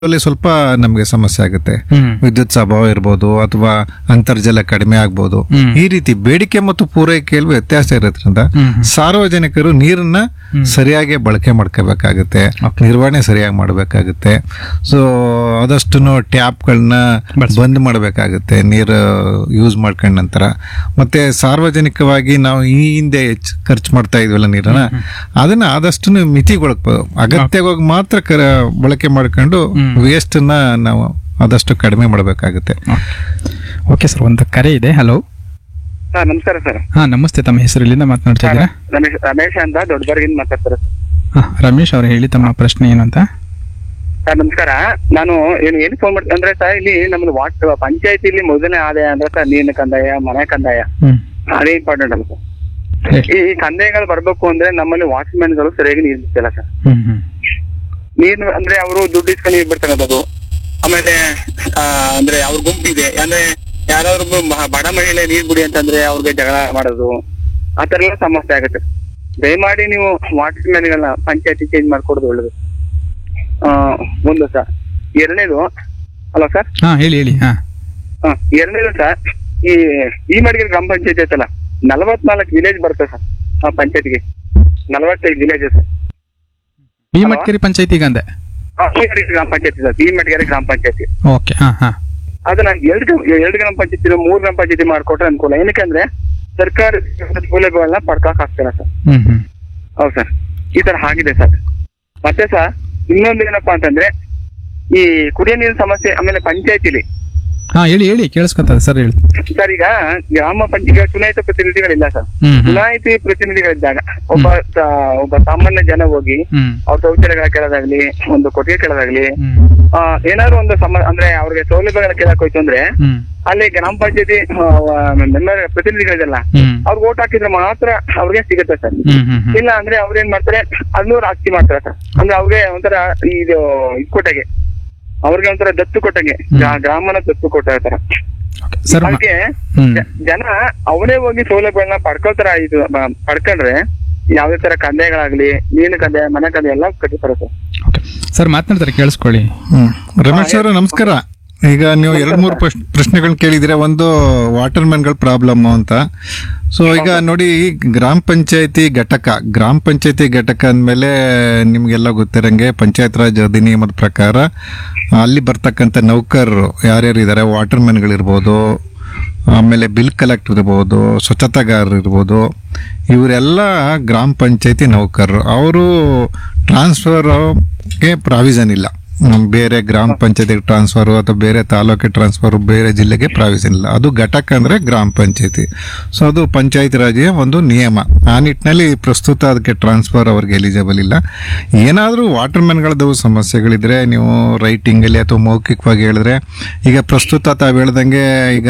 ಅಲ್ಲಿ ಸ್ವಲ್ಪ ನಮಗೆ ಸಮಸ್ಯೆ ಆಗುತ್ತೆ ಹ್ಮ್ ವಿದ್ಯುತ್ ಅಭಾವ ಇರ್ಬೋದು ಅಥವಾ ಅಂತರ್ಜಲ ಕಡಿಮೆ ಆಗ್ಬೋದು ಹ್ಮ್. ಈ ರೀತಿ ಬೇಡಿಕೆ ಮತ್ತು ಪೂರೈಕೆಯಲ್ಲಿ ವ್ಯತ್ಯಾಸ ಇರೋದ್ರಿಂದ ಹ್ಮ್. ಸಾರ್ವಜನಿಕರು ನೀರನ್ನ ಸರಿಯಾಗಿ ಬಳಕೆ ಮಾಡ್ಕೋಬೇಕಾಗುತ್ತೆ Okay. ನಿರ್ವಹಣೆ ಸರಿಯಾಗಿ ಮಾಡಬೇಕಾಗುತ್ತೆ ಸೊ ಆದಷ್ಟು ಟ್ಯಾಪ್ಗಳನ್ನ ಬಳಸ್ಬೇಕು. ಬಂದ್ ಮಾಡಬೇಕಾಗುತ್ತೆ ನೀರು ಯೂಸ್ ಮಾಡ್ಕೊಂಡ ನಂತರ ಮತ್ತೆ ಸಾರ್ವಜನಿಕವಾಗಿ ನಾವು ಈ ಹಿಂದೆ ಹೆಚ್ಚು ಖರ್ಚು ಮಾಡ್ತಾ ಇದ್ವಲ್ಲ ನೀರನ್ನ ಅದನ್ನ ಆದಷ್ಟು ಮಿತಿಗೊಳಕ್ ಅಗತ್ಯವಾಗಿ ಮಾತ್ರ ಕರ ಬಳಕೆ ಮಾಡ್ಕೊಂಡು ಹ್ಮ್. ವೇಸ್ಟ್ ನ ನಾವು ಆದಷ್ಟು ಕಡಿಮೆ ಮಾಡಬೇಕಾಗುತ್ತೆ ಓಕೆ ಸರ್ ಒಂದು ಕರೆ ಇದೆ ಹಲೋ ಸರ್ ನಮಸ್ಕಾರ ಸರ್ ಹಾ ನಮಸ್ತೆ ತಮ್ಮ ಹೆಸರು ಇಲ್ಲಿಂದ ಮಾತನಾಡ್ತಾ ಇದ್ದೀರಾ ರಮೇಶ್ ರಮೇಶ್ ಅಂತ ದೊಡ್ಡಬರ್ಗಿಂದ ಮಾತಾಡ್ತಾರೆ ಹಾ ರಮೇಶ್ ಅವರು ಹೇಳಿ ತಮ್ಮ ಪ್ರಶ್ನೆ ಏನು ಅಂತ ಸರ್ ನಮಸ್ಕಾರ ನಾನು ಏನು ಏನು ಫೋನ್ ಮಾಡ್ತೀನಿ ಅಂದ್ರೆ ಸರ್ ಇಲ್ಲಿ ನಮ್ದು ವಾಟ್ ಪಂಚಾಯತಿಲಿ ಮೊದಲನೇ ಆದಾಯ ಅಂದ್ರೆ ಸರ್ ನೀರಿನ ಕಂದಾಯ ಮನೆ ಕಂದಾಯ ಹ್ಮ್ ಅದೇ ಇಂಪಾರ್ಟೆಂಟ್ ಅಲ್ಲ ಸರ್ ಹೇಳಿ ಈ ಈ ಕಂದಾಯಗಳು ಬರ್ಬೇಕು ಅಂದ್ರೆ ನಮ್ಮಲ್ಲಿ ವಾಚ್ಮ್ಯಾನ್ ಗಳು ಸರಿಯಾಗಿ ನೀರು ಬಿಡ್ತಿಲ್ಲ ಸರ್ ಹ್ಮ್ ಹ್ಮ್ ನೀರು ಅಂದ್ರೆ ಅವರು ದುಡ್ಡು ಇಸ್ಕೊಂಡು ನೀರು ಬಿಡ್ತಕ್ಕಂಥದ್ದು ಆಮೇಲೆ ಆ, ಅಂದ್ರೆ ಅವ್ರ ಗುಂಪಿದೆ ಅಂದ್ರೆ ಯಾರಾದ್ರೂ ಒಬ್ಬ ಮ- ಬಡ ಮಹಿಳೆ ನೀರ್ ಬಿಡಿ ಅಂತಂದ್ರೆ ಅವ್ರಿಗೆ ಜಗಳ ಮಾಡೋದು ಆ ತರ ಎಲ್ಲ ಸಮಸ್ಯೆ ಆಗುತ್ತೆ ದಯಮಾಡಿ ನೀವು ವಾಟರ್ ಮ್ಯಾನ್ಗಳನ್ನ ಪಂಚಾಯತಿ ಚೇಂಜ್ ಮಾಡ್ಕೊಡೋದು ಒಳ್ಳೇದು ಆ, ಒಂದು ಸರ್ ಎರಡನೇದು ಅಲ್ಲ ಸರ್ ಹಾ ಹೇಳಿ ಹೇಳಿ ಹಾ ಹಾ ಎರಡನೇದು ಸರ್ ಈ ಈ ಮಡಿಗೆ ಗ್ರಾಮ ಪಂಚಾಯತಿ ಐತಲ್ಲ ನಲವತ್ನಾಲ್ಕು ವಿಲೇಜ್ ಬರುತ್ತೆ ಸರ್ ಆ ಪಂಚಾಯತಿಗೆ ನಲವತ್ತೈದು ವಿಲೇಜ್ ಸರ್ ಬಿ ಮಟ್ಕೇರಿ ಪಂಚಾಯತಿಗೆ ಅಂದೆ ಆ, ಈ ಮಡಿಗೆ ಗ್ರಾಮ ಪಂಚಾಯತಿ ಸರ್ ಈ ಮಡಿಗೆರೆ ಗ್ರಾಮ ಪಂಚಾಯತಿ ಓಕೆ ಹಾ ಹಾ ಅದನ್ನ ಎರಡು ಗ್ರಾಮ- ಎರಡು ಗ್ರಾಮ ಪಂಚಾಯತಿ ಮೂರ್ ಗ್ರಾಮ ಪಂಚಾಯತಿ ಮಾಡ್ಕೊಟ್ರೆ ಅನುಕೂಲ ಏನಕ್ಕೆ ಅಂದ್ರೆ ಸರ್ಕಾರ ಸೌಲಭ್ಯಗಳನ್ನ ಪಡ್ಕೊಕ್ ಆಗ್ತಿಲ್ಲ ಸರ್ ಹ್ಮ್ ಹ್ಮ್ ಹೌದು ಸರ್ ಈ ತರ ಆಗಿದೆ ಸರ್ ಮತ್ತೆ ಸರ್ ಇನ್ನೊಂದು ಏನಪ್ಪಾ ಅಂತಂದ್ರೆ ಈ ಕುಡಿಯೋ ನೀರಿನ ಸಮಸ್ಯೆ ಆಮೇಲೆ ಪಂಚಾಯತಿಲಿ ಹಾ ಹೇಳಿ ಹೇಳಿ ಕೇಳಿಸ್ಕೊತದೆ ಸರ್ ಹೇಳಿ ಸರ್ ಈಗ ಗ್ರಾಮ ಪಂಚಾಯತ್ ಚುನಾಯಿತ ಪ್ರತಿನಿಧಿಗಳಿಲ್ಲ ಸರ್ ಹ್ಮ್ ಹ್ಮ್ ಚುನಾಯಿತಿ ಪ್ರತಿನಿಧಿಗಳಿದ್ದಾಗ ಒಬ್ಬ ಸ- ಒಬ್ಬ ಸಾಮಾನ್ಯ ಜನ ಹೋಗಿ ಹ್ಮ್ ಅವ್ರ ಶೌಚಾಲಯಗಳ ಕೇಳೋದಾಗ್ಲಿ ಒಂದು ಕೊಟ್ಟಿಗೆ ಕೇಳೋದಾಗ್ಲಿ ಹ್ಮ್ ಆ, ಏನಾದ್ರು ಒಂದು ಸಮ ಅಂದ್ರೆ ಅವ್ರಿಗೆ ಸೌಲಭ್ಯಗಳ ಕೇಳಕ್ ಹೋಯ್ತು ಅಂದ್ರೆ ಹ್ಮ್ ಅಲ್ಲಿ ಗ್ರಾಮ ಪಂಚಾಯತಿ ಮೆಂಬರ್ ಪ್ರತಿನಿಧಿಗಳಿದೆಲ್ಲ ಹ್ಮ್ ಅವ್ರಿಗೆ ಓಟ್ ಹಾಕಿದ್ರೆ ಮಾತ್ರ ಅವ್ರಿಗೆ ಸಿಗುತ್ತೆ ಸರ್ ಹ್ಮ್ ಹ್ಮ್ ಹ್ಮ್ ಇಲ್ಲ ಅಂದ್ರೆ ಅವ್ರೇನ್ ಮಾಡ್ತಾರೆ ಅದನ್ನೂರು ಆಸ್ತಿ ಮಾಡ್ತಾರೆ ಸರ್ ಅಂದ್ರೆ ಅವ್ರಿಗೆ ಒಂಥರ ಇದು ಇದ್ ಕೊಟ್ಟಂಗೆ ಅವ್ರಿಗೆ ಒಂಥರ ದತ್ತು ಕೊಟ್ಟಂಗೆ ಗ್ರಾ- ಗ್ರಾಮನ ದತ್ತು ಕೊಟ್ಟ ತರ ಓಕೆ ಸರ್ ಮ- ಅದಕ್ಕೆ ಹ್ಮ್ ಜ- ಜನ ಅವರೇ ಹೋಗಿ ಸೌಲಭ್ಯಗಳನ್ನ ಪಡ್ಕೊಳ್ತಾರ ಇದು ಬ- ಪಡ್ಕೊಂಡ್ರೆ ಯಾವ್ದೇ ತರ ಕಂದಾಯಗಳಾಗ್ಲಿ ನೀರಿನ ಕಂದಾಯ ಮನೆ ಕಂದಾಯ ಎಲ್ಲ ಕಟ್ಟಿತಾರೆ ಸರ್ ಓಕೆ ಸರ್ ಮಾತನಾಡ್ತಾರೆ ಕೇಳಿಸ್ಕೊಳ್ಳಿ ಹ್ಮ್ ರಮೇಶ್ ಅವರು ನಮಸ್ಕಾರ ಈಗ ನೀವು ಎರಡ್ ಮೂರು ಪ್ರಶ್ನೆಗಳನ್ನ ಕೇಳಿದಿರ ಒಂದು ವಾಟರ್ ಮ್ಯಾನ್ಗಳ ಪ್ರಾಬ್ಲಮ್ ಅಂತ ಸೊ ಈಗ ನೋಡಿ ಈ ಗ್ರಾಮ ಪಂಚಾಯತಿ ಘಟಕ ಗ್ರಾಮ ಪಂಚಾಯತಿ ಘಟಕ ಅಂದಮೇಲೆ ನಿಮ್ಗೆಲ್ಲ ಗೊತ್ತಿರಂಗೆ ಪಂಚಾಯತ್ ರಾಜ್ ಅಧಿನಿಯಮದ ಪ್ರಕಾರ ಅಲ್ಲಿ ಬರ್ತಕ್ಕಂಥ ನೌಕರರು ಯಾರ್ಯಾರು ಇದ್ದಾರೆ ವಾಟರ್ ಮ್ಯಾನ್ಗಳಿರ್ಬೋದು ಆಮೇಲೆ ಬಿಲ್ ಕಲೆಕ್ಟರ್ ಇರ್ಬೋದು ಸ್ವಚ್ಛತಾಗಾರರು ಇರ್ಬೋದು ಇವರೆಲ್ಲ ಗ್ರಾಮ ಪಂಚಾಯತಿ ನೌಕರರು ಅವರು ಟ್ರಾನ್ಸ್ಫರ್ಗೆ ಪ್ರಾವಿಷನ್ ಇಲ್ಲ ಹ್ಮ್, ಬೇರೆ ಗ್ರಾಮ ಪಂಚಾಯತಿಗೆ ಟ್ರಾನ್ಸ್ಫರ್ ಅಥವಾ ಬೇರೆ ತಾಲೂಕಿಗೆ ಟ್ರಾನ್ಸ್ಫರ್ ಬೇರೆ ಜಿಲ್ಲೆಗೆ ಪ್ರಾವಿಷನ್ ಇಲ್ಲ ಅದು ಘಟಕ ಅಂದ್ರೆ ಗ್ರಾಮ ಪಂಚಾಯತಿ ಸೊ ಅದು ಪಂಚಾಯತ್ ರಾಜ್ಯ ಒಂದು ನಿಯಮ ಆ ನಿಟ್ಟಿನಲ್ಲಿ ಪ್ರಸ್ತುತ ಅದಕ್ಕೆ ಟ್ರಾನ್ಸ್ಫರ್ ಅವ್ರಿಗೆ ಎಲಿಜಿಬಲ್ ಇಲ್ಲ ಏನಾದರೂ ವಾಟರ್ ಮ್ಯಾನ್ಗಳದ್ದು ಸಮಸ್ಯೆಗಳಿದ್ರೆ ನೀವು ರೈಟಿಂಗ್ ಅಲ್ಲಿ ಅಥವಾ ಮೌಖಿಕವಾಗಿ ಹೇಳಿದ್ರೆ ಈಗ ಪ್ರಸ್ತುತ ತಾವು ಹೇಳ್ದಂಗೆ ಈಗ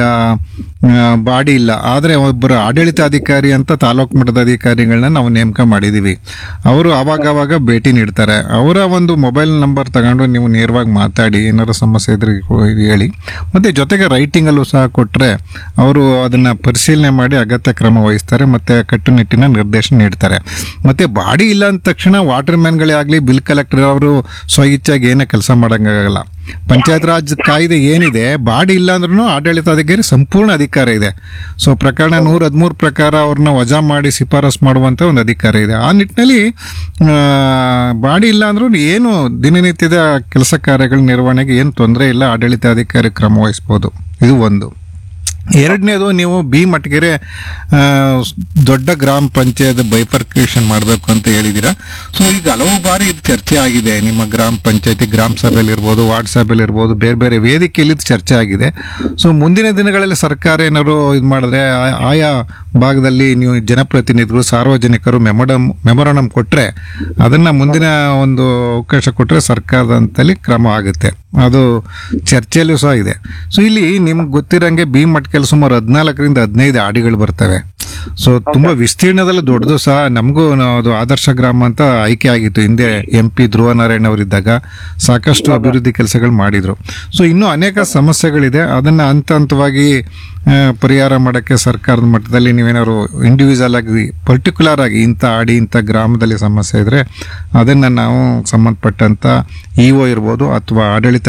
ಬಾಡಿ ಇಲ್ಲ ಆದರೆ ಒಬ್ಬರು ಆಡಳಿತಾಧಿಕಾರಿ ಅಂತ ತಾಲೂಕು ಮಟ್ಟದ ಅಧಿಕಾರಿಗಳನ್ನ ನಾವು ನೇಮಕ ಮಾಡಿದೀವಿ ಅವರು ಅವಾಗ ಅವಾಗ ಭೇಟಿ ನೀಡ್ತಾರೆ ಅವರ ಒಂದು ಮೊಬೈಲ್ ನಂಬರ್ ತಗೊಂಡು ನೀವು ನೇರವಾಗಿ ಮಾತಾಡಿ ಏನಾದ್ರು ಸಮಸ್ಯೆ ಇದ್ರೆ ಹೇಳಿ ಮತ್ತೆ ಜೊತೆಗೆ ರೈಟಿಂಗ್ ಅಲ್ಲೂ ಸಹ ಕೊಟ್ರೆ ಅವರು ಅದನ್ನ ಪರಿಶೀಲನೆ ಮಾಡಿ ಅಗತ್ಯ ಕ್ರಮ ವಹಿಸ್ತಾರೆ ಮತ್ತೆ ಕಟ್ಟುನಿಟ್ಟಿನ ನಿರ್ದೇಶನ ನೀಡ್ತಾರೆ ಮತ್ತೆ ಬಾಡಿ ಇಲ್ಲ ಅಂದ ತಕ್ಷಣ ವಾಟರ್ ಮ್ಯಾನ್ಗಳೇ ಆಗಲಿ ಬಿಲ್ ಕಲೆಕ್ಟರ್ ಅವರು ಸ್ವಇಚ್ಛಾಗಿ ಏನೇ ಕೆಲಸ ಮಾಡಂಗಾಗಲ್ಲ ಪಂಚಾಯತ್ ರಾಜ್ ಕಾಯ್ದೆ ಏನಿದೆ ಬಾಡಿ ಇಲ್ಲ ಅಂದ್ರೂ ಆಡಳಿತಾಧಿಕಾರಿ ಸಂಪೂರ್ಣ ಅಧಿಕಾರ ಇದೆ ಸೊ ಪ್ರಕರಣ ನೂರ ಹದಿಮೂರು ಪ್ರಕಾರ ಅವ್ರನ್ನ ವಜಾ ಮಾಡಿ ಶಿಫಾರಸ್ ಮಾಡುವಂತ ಒಂದು ಅಧಿಕಾರ ಇದೆ ಆ ನಿಟ್ಟಿನಲ್ಲಿ ಆ, ಬಾಡಿ ಇಲ್ಲ ಅಂದ್ರೂ ಏನು ದಿನನಿತ್ಯದ ಕೆಲಸ ಕಾರ್ಯಗಳ ನಿರ್ವಹಣೆಗೆ ಏನು ತೊಂದರೆ ಇಲ್ಲ ಆಡಳಿತಾಧಿಕಾರಿ ಕ್ರಮ ವಹಿಸ್ಬೋದು ಇದು ಒಂದು ಎರಡನೇದು ನೀವು ಬಿ ಮಟ್ಗೆರೆ ಆ, ದೊಡ್ಡ ಗ್ರಾಮ ಪಂಚಾಯತ್ ಬೈಫರ್ಕೇಶನ್ ಮಾಡಬೇಕು ಅಂತ ಹೇಳಿದ್ದೀರಾ ಸೊ ಈಗ ಹಲವು ಬಾರಿ ಇದು ಚರ್ಚೆ ಆಗಿದೆ ನಿಮ್ಮ ಗ್ರಾಮ ಪಂಚಾಯತಿ ಗ್ರಾಮ ಸಭೆಯಲ್ಲಿ ಇರ್ಬೋದು ವಾರ್ಡ್ ಸಭೆಯಲ್ಲಿ ಇರ್ಬೋದು ಬೇರೆ ಬೇರೆ ವೇದಿಕೆಯಲ್ಲಿ ಇದು ಚರ್ಚೆ ಆಗಿದೆ ಸೊ ಮುಂದಿನ ದಿನಗಳಲ್ಲಿ ಸರ್ಕಾರ ಏನಾದ್ರು ಇದು ಮಾಡಿದ್ರೆ ಆ- ಆಯಾ ಭಾಗದಲ್ಲಿ ನೀವು ಜನಪ್ರತಿನಿಧಿಗಳು ಸಾರ್ವಜನಿಕರು ಮೆಮೊಡಮ್ ಮೆಮೊರಡಮ್ ಕೊಟ್ರೆ ಅದನ್ನ ಮುಂದಿನ ಒಂದು ಅವಕಾಶ ಕೊಟ್ರೆ ಸರ್ಕಾರದಂತಲ್ಲಿ ಕ್ರಮ ಆಗುತ್ತೆ ಅದು ಚರ್ಚೆಯಲ್ಲೂ ಸಹ ಇದೆ ಸೊ ಇಲ್ಲಿ ನಿಮ್ಗೆ ಗೊತ್ತಿರಂಗೆ ಬಿ ಮಟ್ಕೆಲ್ ಸುಮಾರು ಹದಿನಾಲ್ಕರಿಂದ ಹದಿನೈದು ಆಡಿಗಳು ಬರ್ತವೆ ಸೊ ತುಂಬಾ ವಿಸ್ತೀರ್ಣದಲ್ಲಿ ದೊಡ್ಡದು ಸಹ ನಮಗೂ ಅದು ಆದರ್ಶ ಗ್ರಾಮ ಅಂತ ಆಯ್ಕೆ ಆಗಿತ್ತು ಹಿಂದೆ ಎಂ ಪಿ ಧ್ರುವ ನಾರಾಯಣ್ ಅವರಿದ್ದಾಗ ಸಾಕಷ್ಟು ಅಭಿವೃದ್ಧಿ ಕೆಲಸಗಳು ಮಾಡಿದ್ರು ಸೊ ಇನ್ನೂ ಅನೇಕ ಸಮಸ್ಯೆಗಳಿದೆ ಅದನ್ನ ಹಂತ ಹಂತವಾಗಿ ಆ, ಪರಿಹಾರ ಮಾಡಕ್ಕೆ ಸರ್ಕಾರದ ಮಟ್ಟದಲ್ಲಿ ನೀವೇನಾದ್ರು ಇಂಡಿವಿಜುವಲ್ ಆಗಿ ಪರ್ಟಿಕ್ಯುಲರ್ ಆಗಿ ಇಂಥ ಆಡಿ ಇಂಥ ಗ್ರಾಮದಲ್ಲಿ ಸಮಸ್ಯೆ ಇದ್ರೆ ಅದನ್ನ ನಾವು ಸಂಬಂಧಪಟ್ಟಂತ ಇಒ ಇರ್ಬೋದು ಅಥವಾ ಆಡಳಿತ